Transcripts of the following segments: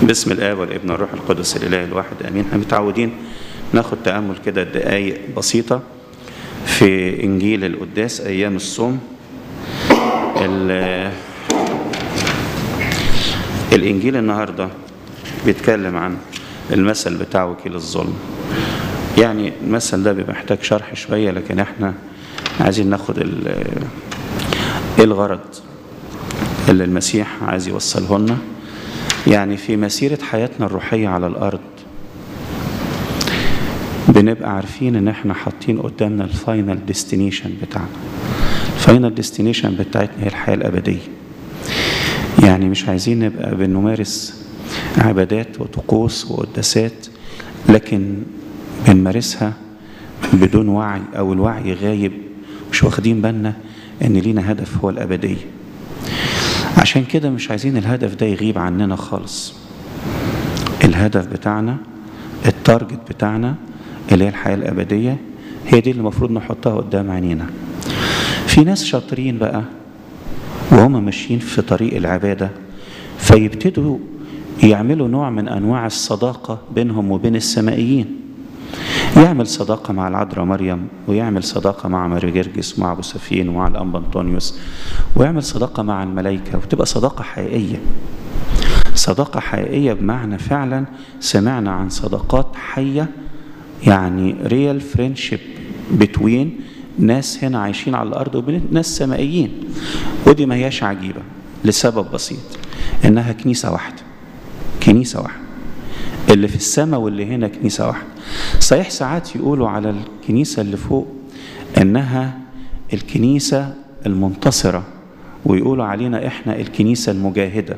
باسم الآب والابن والروح القدس الإله الواحد آمين احنا متعودين ناخد تأمل كده دقايق بسيطة في إنجيل القداس أيام الصوم ال- الإنجيل النهاردة بيتكلم عن المثل بتاع وكيل الظلم يعني المثل ده بيبقى محتاج شرح شوية لكن احنا عايزين ناخد ال- ايه الغرض اللي المسيح عايز يوصله لنا يعني في مسيرة حياتنا الروحية على الأرض بنبقى عارفين ان احنا حاطين قدامنا الفاينل ديستنيشن بتاعنا الفاينل ديستنيشن بتاعتنا هي الحياة الأبدية يعني مش عايزين نبقى بنمارس عبادات وطقوس وقداسات لكن بنمارسها بدون وعي أو الوعي غايب مش واخدين بالنا ان لينا هدف هو الأبدية عشان كده مش عايزين الهدف ده يغيب عننا خالص الهدف بتاعنا التارجت بتاعنا اللي هي الحياة الأبدية هي دي اللي المفروض نحطها قدام عينينا في ناس شاطرين بقى وهم ماشيين في طريق العبادة فيبتدوا يعملوا نوع من أنواع الصداقة بينهم وبين السمائيين يعمل صداقة مع العذراء مريم ويعمل صداقة مع ماري جرجس ومع أبو سفين ومع الأنبا أنطونيوس ويعمل صداقة مع الملائكة وتبقى صداقة حقيقية صداقة حقيقية بمعنى فعلا سمعنا عن صداقات حية يعني ريال فريندشيب بتوين ناس هنا عايشين على الأرض وبين ناس سمائيين ودي ما هياش عجيبة لسبب بسيط إنها كنيسة واحدة كنيسة واحدة اللي في السماء واللي هنا كنيسة واحدة صحيح ساعات يقولوا على الكنيسة اللي فوق إنها الكنيسة المنتصرة ويقولوا علينا إحنا الكنيسة المجاهدة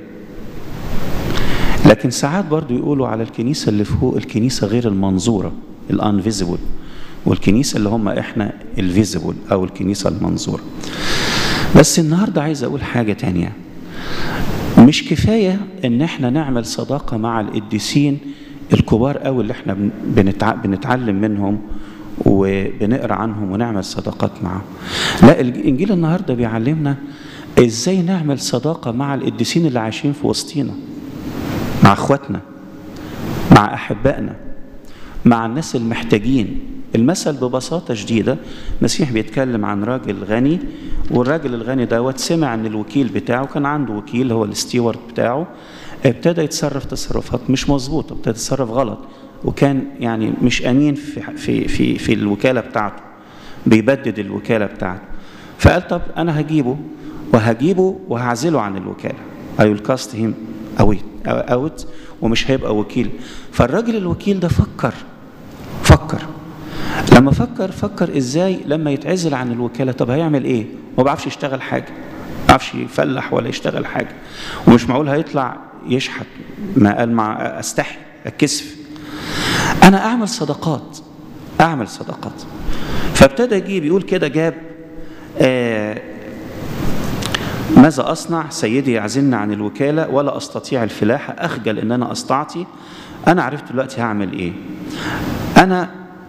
لكن ساعات برضو يقولوا على الكنيسة اللي فوق الكنيسة غير المنظورة الانفيزيبل والكنيسة اللي هم إحنا الفيزيبل أو الكنيسة المنظورة بس النهاردة عايز أقول حاجة تانية مش كفاية ان احنا نعمل صداقة مع القديسين الكبار قوي اللي احنا بنتع... بنتعلم منهم وبنقرا عنهم ونعمل صداقات معهم لا الانجيل النهارده بيعلمنا ازاي نعمل صداقة مع القديسين اللي عايشين في وسطينا مع اخواتنا مع احبائنا مع الناس المحتاجين المثل ببساطة شديدة المسيح بيتكلم عن راجل غني والراجل الغني دوت سمع ان الوكيل بتاعه كان عنده وكيل هو الستيوارد بتاعه ابتدى يتصرف تصرفات مش مظبوطة ابتدى يتصرف غلط وكان يعني مش امين في في في في الوكالة بتاعته بيبدد الوكالة بتاعته فقال طب انا هجيبه وهجيبه وهعزله عن الوكالة I will cast him away out ومش هيبقى وكيل فالراجل الوكيل ده فكر فكر لما فكر فكر ازاي لما يتعزل عن الوكاله طب هيعمل ايه؟ ما بيعرفش يشتغل حاجه ما بيعرفش يفلح ولا يشتغل حاجه ومش معقول هيطلع يشحت ما قال مع استحي اتكسف انا اعمل صداقات اعمل صداقات فابتدى يجيب يقول كده جاب آه ماذا اصنع سيدي يعزلني عن الوكاله ولا استطيع الفلاحه اخجل ان انا استعطي انا عرفت دلوقتي هعمل ايه انا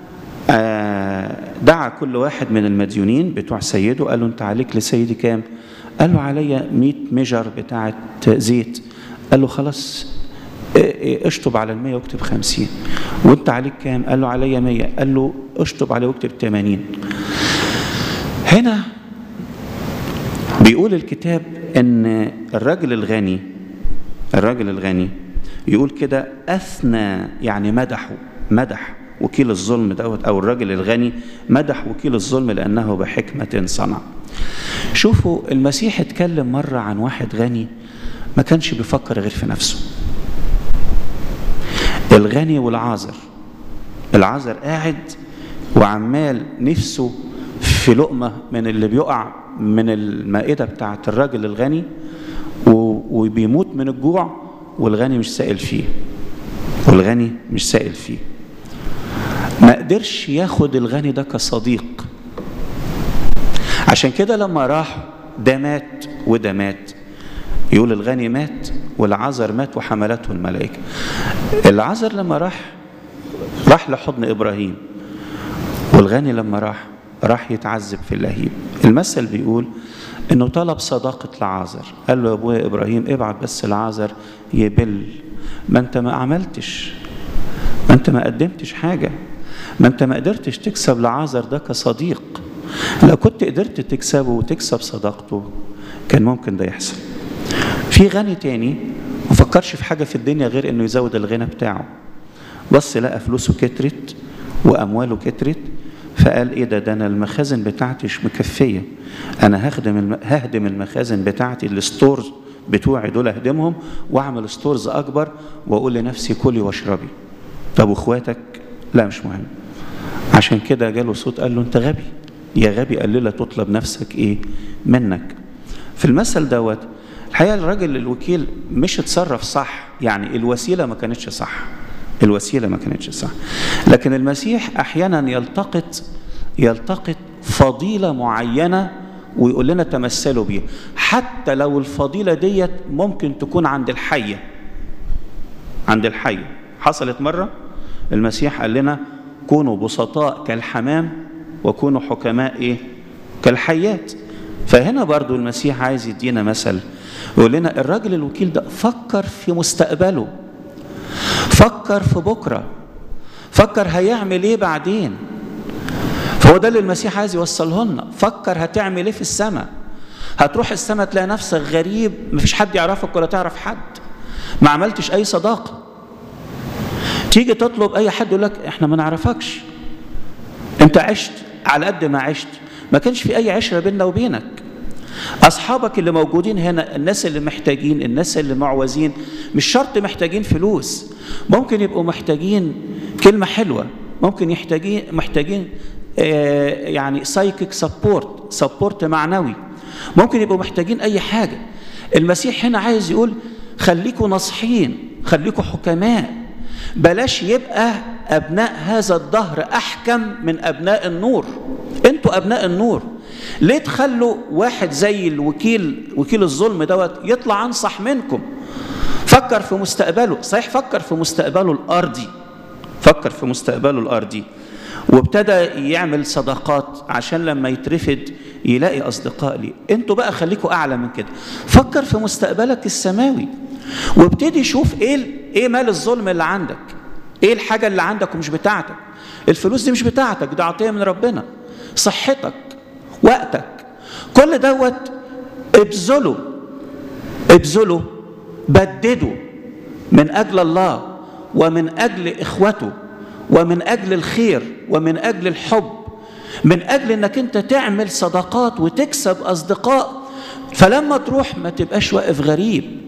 دعا كل واحد من المديونين بتوع سيده قال له انت عليك لسيدي كام قال له عليا 100 مجر بتاعه زيت قال له خلاص اشطب على المية واكتب خمسين وانت عليك كام قال له عليا مية قال له اشطب عليه واكتب تمانين هنا بيقول الكتاب ان الراجل الغني الراجل الغني يقول كده اثنى يعني مدحه مدح وكيل الظلم دوت او الراجل الغني مدح وكيل الظلم لانه بحكمه صنع شوفوا المسيح اتكلم مره عن واحد غني ما كانش بيفكر غير في نفسه الغني والعازر العازر قاعد وعمال نفسه في لقمه من اللي بيقع من المائده بتاعه الراجل الغني وبيموت من الجوع والغني مش سائل فيه والغني مش سائل فيه ما قدرش ياخد الغني ده كصديق عشان كده لما راح ده مات وده مات يقول الغني مات والعذر مات وحملته الملائكة العذر لما راح راح لحضن إبراهيم والغني لما راح راح يتعذب في اللهيب المثل بيقول انه طلب صداقة لعازر قال له يا ابويا ابراهيم ابعت بس لعازر يبل ما انت ما عملتش ما انت ما قدمتش حاجة ما انت ما قدرتش تكسب لعازر ده كصديق لو كنت قدرت تكسبه وتكسب صداقته كان ممكن ده يحصل في غني تاني ما فكرش في حاجة في الدنيا غير انه يزود الغنى بتاعه بص لقى فلوسه كترت وامواله كترت فقال ايه ده ده انا المخازن بتاعتي مش مكفيه انا هخدم الم... ههدم المخازن بتاعتي الستورز بتوعي دول اهدمهم واعمل ستورز اكبر واقول لنفسي كلي واشربي طب واخواتك لا مش مهم عشان كده جاله صوت قال له انت غبي يا غبي قليله تطلب نفسك ايه منك في المثل دوت الحقيقه الراجل الوكيل مش اتصرف صح يعني الوسيله ما كانتش صح الوسيله ما كانتش صح لكن المسيح احيانا يلتقط يلتقط فضيله معينه ويقول لنا تمثلوا بيها حتى لو الفضيله ديت ممكن تكون عند الحيه عند الحيه حصلت مره المسيح قال لنا كونوا بسطاء كالحمام وكونوا حكماء ايه كالحيات فهنا برضو المسيح عايز يدينا مثل يقول لنا الراجل الوكيل ده فكر في مستقبله فكر في بكره فكر هيعمل ايه بعدين فهو ده اللي المسيح عايز يوصله لنا فكر هتعمل ايه في السماء هتروح السماء تلاقي نفسك غريب مفيش حد يعرفك ولا تعرف حد ما عملتش اي صداقه تيجي تطلب اي حد يقول لك احنا ما نعرفكش انت عشت على قد ما عشت ما كانش في اي عشره بيننا وبينك اصحابك اللي موجودين هنا الناس اللي محتاجين الناس اللي معوزين مش شرط محتاجين فلوس ممكن يبقوا محتاجين كلمه حلوه ممكن يحتاجين محتاجين آه يعني سايكيك سبورت سبورت معنوي ممكن يبقوا محتاجين اي حاجه المسيح هنا عايز يقول خليكوا ناصحين خليكوا حكماء بلاش يبقى ابناء هذا الدهر احكم من ابناء النور انتوا ابناء النور ليه تخلوا واحد زي الوكيل وكيل الظلم دوت يطلع انصح منكم فكر في مستقبله صحيح فكر في مستقبله الارضي فكر في مستقبله الارضي وابتدى يعمل صداقات عشان لما يترفد يلاقي اصدقاء ليه انتوا بقى خليكوا اعلى من كده فكر في مستقبلك السماوي وابتدي شوف ايه ايه مال الظلم اللي عندك ايه الحاجه اللي عندك ومش بتاعتك الفلوس دي مش بتاعتك دي عطيه من ربنا صحتك وقتك كل دوت ابذله ابذله بدده من اجل الله ومن اجل اخوته ومن اجل الخير ومن اجل الحب من اجل انك انت تعمل صداقات وتكسب اصدقاء فلما تروح ما تبقاش واقف غريب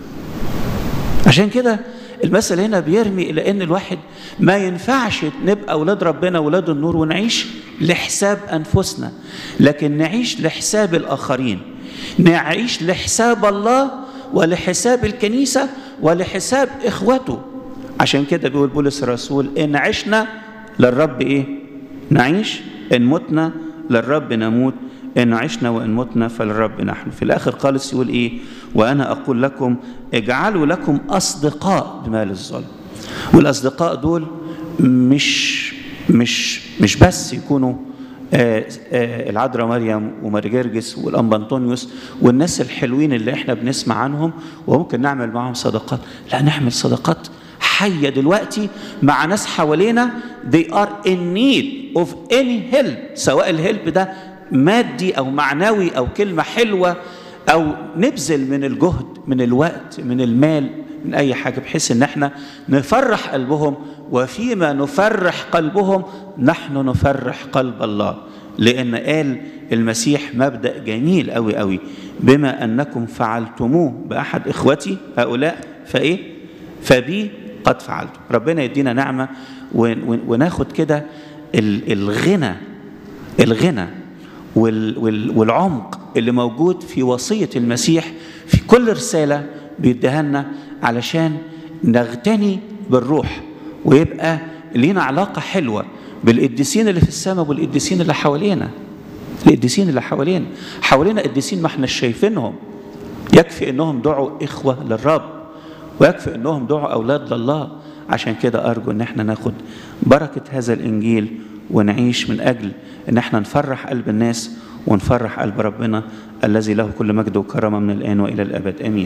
عشان كده المثل هنا بيرمي الى ان الواحد ما ينفعش نبقى اولاد ربنا اولاد النور ونعيش لحساب انفسنا لكن نعيش لحساب الاخرين نعيش لحساب الله ولحساب الكنيسه ولحساب اخوته عشان كده بيقول بولس الرسول ان عشنا للرب ايه نعيش ان متنا للرب نموت ان عشنا وان متنا فللرب نحن في الاخر خالص يقول ايه وانا اقول لكم اجعلوا لكم اصدقاء بمال الظلم والاصدقاء دول مش مش مش بس يكونوا آه آه العذراء مريم وماري جرجس والانبا انطونيوس والناس الحلوين اللي احنا بنسمع عنهم وممكن نعمل معاهم صداقات لا نعمل صداقات حيه دلوقتي مع ناس حوالينا they are in need of any help سواء الهلب ده مادي او معنوي او كلمه حلوه او نبذل من الجهد من الوقت من المال من اي حاجه بحيث ان احنا نفرح قلبهم وفيما نفرح قلبهم نحن نفرح قلب الله لان قال المسيح مبدا جميل قوي قوي بما انكم فعلتموه باحد اخوتي هؤلاء فايه فبي قد فعلت ربنا يدينا نعمه وناخد كده الغنى الغنى والعمق اللي موجود في وصية المسيح في كل رسالة بيديها لنا علشان نغتني بالروح ويبقى لينا علاقة حلوة بالقديسين اللي في السماء والقديسين اللي حوالينا القديسين اللي حوالينا حوالينا قديسين ما احنا شايفينهم يكفي انهم دعوا اخوة للرب ويكفي انهم دعوا اولاد لله عشان كده ارجو ان احنا ناخد بركة هذا الانجيل ونعيش من اجل ان احنا نفرح قلب الناس ونفرح قلب ربنا الذي له كل مجد وكرامه من الان والى الابد امين